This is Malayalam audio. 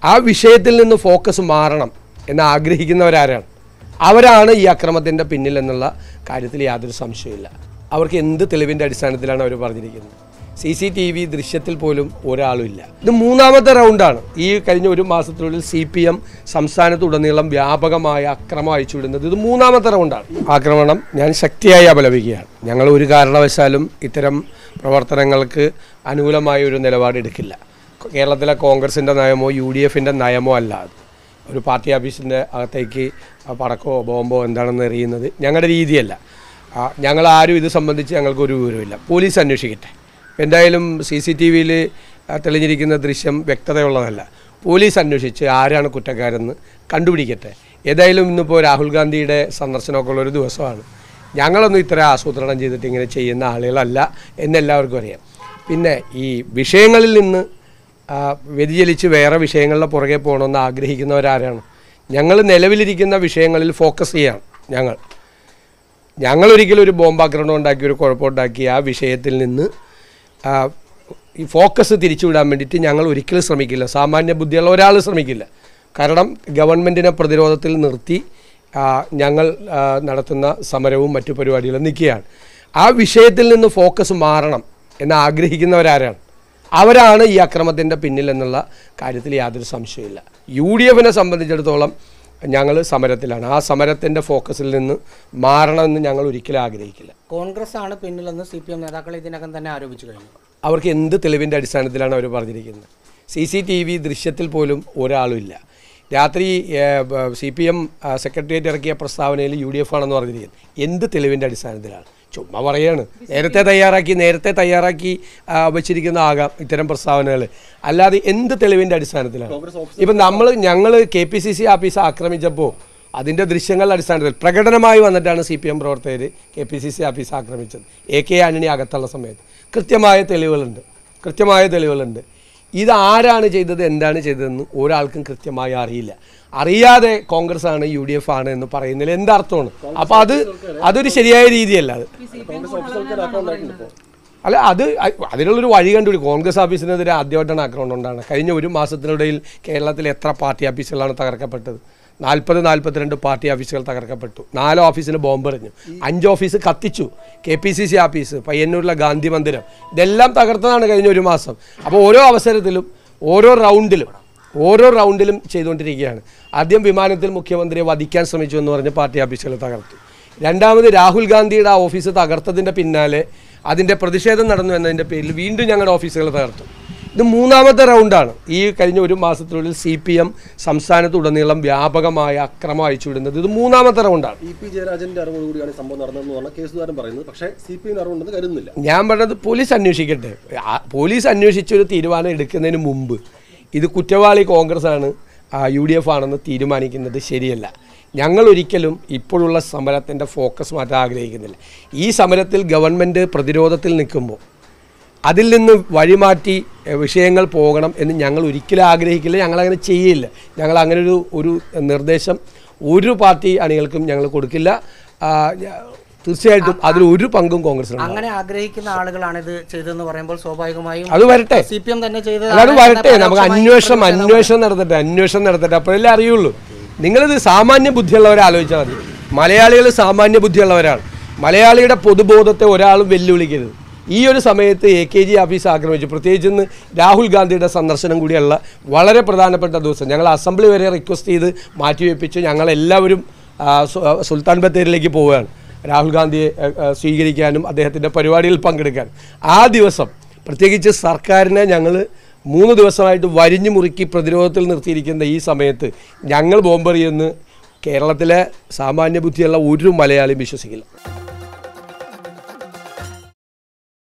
ആ വിഷയത്തിൽ നിന്ന് ഫോക്കസ് മാറണം എന്ന് ആഗ്രഹിക്കുന്നവരാരാണ് അവരാണ് ഈ അക്രമത്തിൻ്റെ പിന്നിൽ എന്നുള്ള കാര്യത്തിൽ യാതൊരു സംശയമില്ല അവർക്ക് എന്ത് തെളിവിൻ്റെ അടിസ്ഥാനത്തിലാണ് അവർ പറഞ്ഞിരിക്കുന്നത് സി സി ടി വി ദൃശ്യത്തിൽ പോലും ഒരാളും ഇല്ല ഇത് മൂന്നാമത്തെ റൗണ്ടാണ് ഈ കഴിഞ്ഞ ഒരു മാസത്തിനുള്ളിൽ സി പി എം സംസ്ഥാനത്തുടനീളം വ്യാപകമായ അക്രമം അയച്ചുവിടുന്നത് ഇത് മൂന്നാമത്തെ റൗണ്ടാണ് ആക്രമണം ഞാൻ ശക്തിയായി അപലപിക്കുകയാണ് ഞങ്ങൾ ഒരു കാരണവശാലും ഇത്തരം പ്രവർത്തനങ്ങൾക്ക് അനുകൂലമായ ഒരു നിലപാടെടുക്കില്ല കേരളത്തിലെ കോൺഗ്രസിൻ്റെ നയമോ യു ഡി എഫിൻ്റെ നയമോ അല്ല അത് ഒരു പാർട്ടി ഓഫീസിൻ്റെ അകത്തേക്ക് പടക്കോ ബോംബോ എന്താണെന്ന് എറിയുന്നത് ഞങ്ങളുടെ രീതിയല്ല ആ, ഞങ്ങൾ ആരും ഇത് സംബന്ധിച്ച് ഞങ്ങൾക്ക് ഒരു വിവരമില്ല പോലീസ് അന്വേഷിക്കട്ടെ എന്തായാലും സി സി ടി വിയിൽ തെളിഞ്ഞിരിക്കുന്ന ദൃശ്യം വ്യക്തതയുള്ളതല്ല പോലീസ് അന്വേഷിച്ച് ആരാണ് കുറ്റക്കാരെന്ന് കണ്ടുപിടിക്കട്ടെ ഏതായാലും ഇന്നിപ്പോൾ രാഹുൽ ഗാന്ധിയുടെ സന്ദർശനമൊക്കെ ഉള്ള ഒരു ദിവസമാണ് ഞങ്ങളൊന്നും ഇത്ര ആസൂത്രണം ചെയ്തിട്ട് ഇങ്ങനെ ചെയ്യുന്ന ആളുകളല്ല എന്നെല്ലാവർക്കും അറിയാം പിന്നെ ഈ വിഷയങ്ങളിൽ നിന്ന് ആ, വ്യതിചലിച്ച് വേറെ വിഷയങ്ങളുടെ പുറകെ പോകണമെന്ന് ആഗ്രഹിക്കുന്നവരാരാണ് ഞങ്ങൾ നിലവിലിരിക്കുന്ന വിഷയങ്ങളിൽ ഫോക്കസ് ചെയ്യാണ് ഞങ്ങൾ ഞങ്ങൾ ഒരിക്കലും ഒരു ബോംബാക്രമണം ഉണ്ടാക്കി ഒരു കുഴപ്പമുണ്ടാക്കി ആ വിഷയത്തിൽ നിന്ന് ആ, ഈ ഫോക്കസ് തിരിച്ചുവിടാൻ വേണ്ടിയിട്ട് ഞങ്ങൾ ഒരിക്കലും ശ്രമിക്കില്ല സാമാന്യ ബുദ്ധിയുള്ള ഒരാൾ ശ്രമിക്കില്ല കാരണം ഗവൺമെൻറ്റിനെ പ്രതിരോധത്തിൽ നിർത്തി ആ, ഞങ്ങൾ ആ, നടത്തുന്ന സമരവും മറ്റു പരിപാടികളും നിൽക്കുകയാണ് ആ വിഷയത്തിൽ നിന്ന് ഫോക്കസ് മാറണം എന്ന് ആഗ്രഹിക്കുന്നവരാരാണ് അവരാണ് ഈ അക്രമത്തിൻ്റെ പിന്നിൽ എന്നുള്ള കാര്യത്തിൽ യാതൊരു സംശയമില്ല യു ഡി എഫിനെ സംബന്ധിച്ചിടത്തോളം ഞങ്ങൾ സമരത്തിലാണ് ആ സമരത്തിൻ്റെ ഫോക്കസിൽ നിന്ന് മാറണമെന്ന് ഞങ്ങൾ ഒരിക്കലും ആഗ്രഹിക്കില്ല കോൺഗ്രസ് ആണ് പിന്നിലെന്ന് സി പി എം നേതാക്കൾ ഇതിനകം തന്നെ ആരോപിച്ചു കഴിഞ്ഞു അവർക്ക് എന്ത് തെളിവിൻ്റെ അടിസ്ഥാനത്തിലാണ് അവർ പറഞ്ഞിരിക്കുന്നത് സി സി ടി വി ദൃശ്യത്തിൽ പോലും ഒരാളും ഇല്ല രാത്രി സി പി എം സെക്രട്ടേറിയറ്റ് ഇറക്കിയ പ്രസ്താവനയിൽ യു ഡി എഫ് ആണെന്ന് പറഞ്ഞിരിക്കുന്നത് എന്ത് തെളിവിൻ്റെ അടിസ്ഥാനത്തിലാണ് ചുമ്മാ പറയാണ് നേരത്തെ തയ്യാറാക്കി നേരത്തെ തയ്യാറാക്കി ആ, വെച്ചിരിക്കുന്ന ആകാം ഇത്തരം പ്രസ്താവനകൾ അല്ലാതെ എന്ത് തെളിവിൻ്റെ അടിസ്ഥാനത്തിലാണ് ഇപ്പം നമ്മൾ ഞങ്ങൾ K P C C office ആക്രമിച്ചപ്പോൾ അതിൻ്റെ ദൃശ്യങ്ങളുടെ അടിസ്ഥാനത്തിൽ പ്രകടനമായി വന്നിട്ടാണ് സി പി എം പ്രവർത്തകർ K P C C office ആക്രമിച്ചത് എ കെ ആന്റണി അകത്തുള്ള സമയത്ത് കൃത്യമായ തെളിവുകളുണ്ട് കൃത്യമായ തെളിവുകളുണ്ട് ഇത് ആരാണ് ചെയ്തത് എന്താണ് ചെയ്തതെന്ന് ഒരാൾക്കും കൃത്യമായി അറിയില്ല അറിയാതെ കോൺഗ്രസ് ആണ് യു ഡി എഫ് ആണ് എന്ന് പറയുന്നതിൽ എന്തർത്ഥമാണ് അപ്പോൾ അത് അതൊരു ശരിയായ രീതിയല്ല അത് അല്ല അത് അ- അതിനുള്ളൊരു വഴി കണ്ടുപിടി കോൺഗ്രസ് ഓഫീസിനെതിരെ ആദ്യമായിട്ടാണ് ആക്രമണം ഉണ്ടാകുന്നത് കഴിഞ്ഞ ഒരു മാസത്തിനിടയിൽ കേരളത്തിൽ എത്ര പാർട്ടി ഓഫീസുകളാണ് തകർക്കപ്പെട്ടത് നാൽപ്പത് നാൽപ്പത്തിരണ്ട് പാർട്ടി ഓഫീസുകൾ തകർക്കപ്പെട്ടു നാല് ഓഫീസിന് ബോംബെറിഞ്ഞു അഞ്ച് ഓഫീസ് കത്തിച്ചു K P C C office പയ്യന്നൂരിലെ ഗാന്ധി മന്ദിരം ഇതെല്ലാം തകർത്തതാണ് കഴിഞ്ഞ ഒരു മാസം അപ്പോൾ ഓരോ അവസരത്തിലും ഓരോ റൗണ്ടിലും ഓരോ റൗണ്ടിലും ചെയ്തുകൊണ്ടിരിക്കുകയാണ് ആദ്യം വിമാനത്തിൽ മുഖ്യമന്ത്രിയെ വധിക്കാൻ ശ്രമിച്ചു എന്ന് പറഞ്ഞ് പാർട്ടി ഓഫീസുകൾ തകർത്തു രണ്ടാമത് രാഹുൽ ഗാന്ധിയുടെ ആ ഓഫീസ് തകർത്തതിൻ്റെ പിന്നാലെ അതിൻ്റെ പ്രതിഷേധം നടന്നു എന്നതിൻ്റെ പേരിൽ വീണ്ടും ഞങ്ങളുടെ ഓഫീസുകൾ തകർത്തു ഇത് മൂന്നാമത്തെ റൗണ്ടാണ് ഈ കഴിഞ്ഞ ഒരു മാസത്തിനുള്ളിൽ സി പി എം സംസ്ഥാനത്തുടനീളം വ്യാപകമായ അക്രമം അയച്ചുവിടുന്നത് ഇത് മൂന്നാമത്തെ റൗണ്ടാണ് ഇ പി ജയരാജന്റെ അറിവോടുകൂടിയാണ് ഈ സംഭവം നടന്നതെന്ന് പറഞ്ഞ കേസുകാരൻ പറയുന്നത് പക്ഷേ സി പി എം അറിവുണ്ടെന്ന് കരുതുന്നില്ല ഞാൻ പറഞ്ഞത് പോലീസ് അന്വേഷിക്കട്ടെ ആ, പോലീസ് അന്വേഷിച്ചൊരു തീരുമാനം എടുക്കുന്നതിന് മുമ്പ് ഇത് കുറ്റവാളി കോൺഗ്രസ് ആണ് യു ഡി എഫ് ആണെന്ന് തീരുമാനിക്കുന്നത് ശരിയല്ല ഞങ്ങൾ ഒരിക്കലും ഇപ്പോഴുള്ള സമരത്തിൻ്റെ ഫോക്കസ് മാറ്റാൻ ആഗ്രഹിക്കുന്നില്ല ഈ സമരത്തിൽ ഗവൺമെൻറ് പ്രതിരോധത്തിൽ നിൽക്കുമ്പോൾ അതിൽ നിന്ന് വഴിമാറ്റി എഹ്, വിഷയങ്ങൾ പോകണം എന്ന് ഞങ്ങൾ ഒരിക്കലും ആഗ്രഹിക്കില്ല ഞങ്ങളങ്ങനെ ചെയ്യില്ല ഞങ്ങൾ അങ്ങനെ ഒരു ഒരു നിർദ്ദേശം ഒരു പാർട്ടി അണികൾക്കും ഞങ്ങൾ കൊടുക്കില്ല ആ, ഞ- തീർച്ചയായിട്ടും അതിൽ ഒരു പങ്കും കോൺഗ്രസിനുണ്ട് അങ്ങനെ ആഗ്രഹിക്കുന്ന ആളുകളാണ് ഇത് ചെയ്തതെന്ന് പറയുമ്പോൾ സ്വാഭാവികമായും അത് വരട്ടെ സി പി എം തന്നെ ചെയ്തത് അല്ലാതെ വരട്ടെ നമുക്ക് അന്വേഷണം അന്വേഷണം നടത്തട്ടെ അന്വേഷണം നടത്തട്ടെ അപ്പോഴല്ലേ അറിയുള്ളൂ നിങ്ങളിത് സാമാന്യ ബുദ്ധിയുള്ളവരെ ആലോചിച്ചാൽ മതി മലയാളികൾ സാമാന്യ ബുദ്ധിയുള്ളവരാണ് മലയാളിയുടെ പൊതുബോധത്തെ ഒരാളും വെല്ലുവിളിക്കരുത് ഈ ഒരു സമയത്ത് എ കെ ജി ഓഫീസ് ആക്രമിച്ചു പ്രത്യേകിച്ച് ഇന്ന് രാഹുൽ ഗാന്ധിയുടെ സന്ദർശനം കൂടിയുള്ള വളരെ പ്രധാനപ്പെട്ട ദിവസം ഞങ്ങൾ അസംബ്ലി വരെ റിക്വസ്റ്റ് ചെയ്ത് മാറ്റിവെപ്പിച്ച് ഞങ്ങളെല്ലാവരും ആ, സു- സുൽത്താൻ ബത്തേരിലേക്ക് പോവുകയാണ് രാഹുൽ ഗാന്ധിയെ ആ, ആ, സ്വീകരിക്കാനും അദ്ദേഹത്തിൻ്റെ പരിപാടിയിൽ പങ്കെടുക്കാനും ആ ദിവസം പ്രത്യേകിച്ച് സർക്കാരിനെ ഞങ്ങൾ മൂന്ന് ദിവസമായിട്ട് വരിഞ്ഞു മുറുക്കി പ്രതിരോധത്തിൽ നിർത്തിയിരിക്കുന്ന ഈ സമയത്ത് ഞങ്ങൾ ബോംബെറിയെന്ന് കേരളത്തിലെ സാമാന്യ ബുദ്ധിയുള്ള ഒരു മലയാളിയും വിശ്വസിക്കില്ല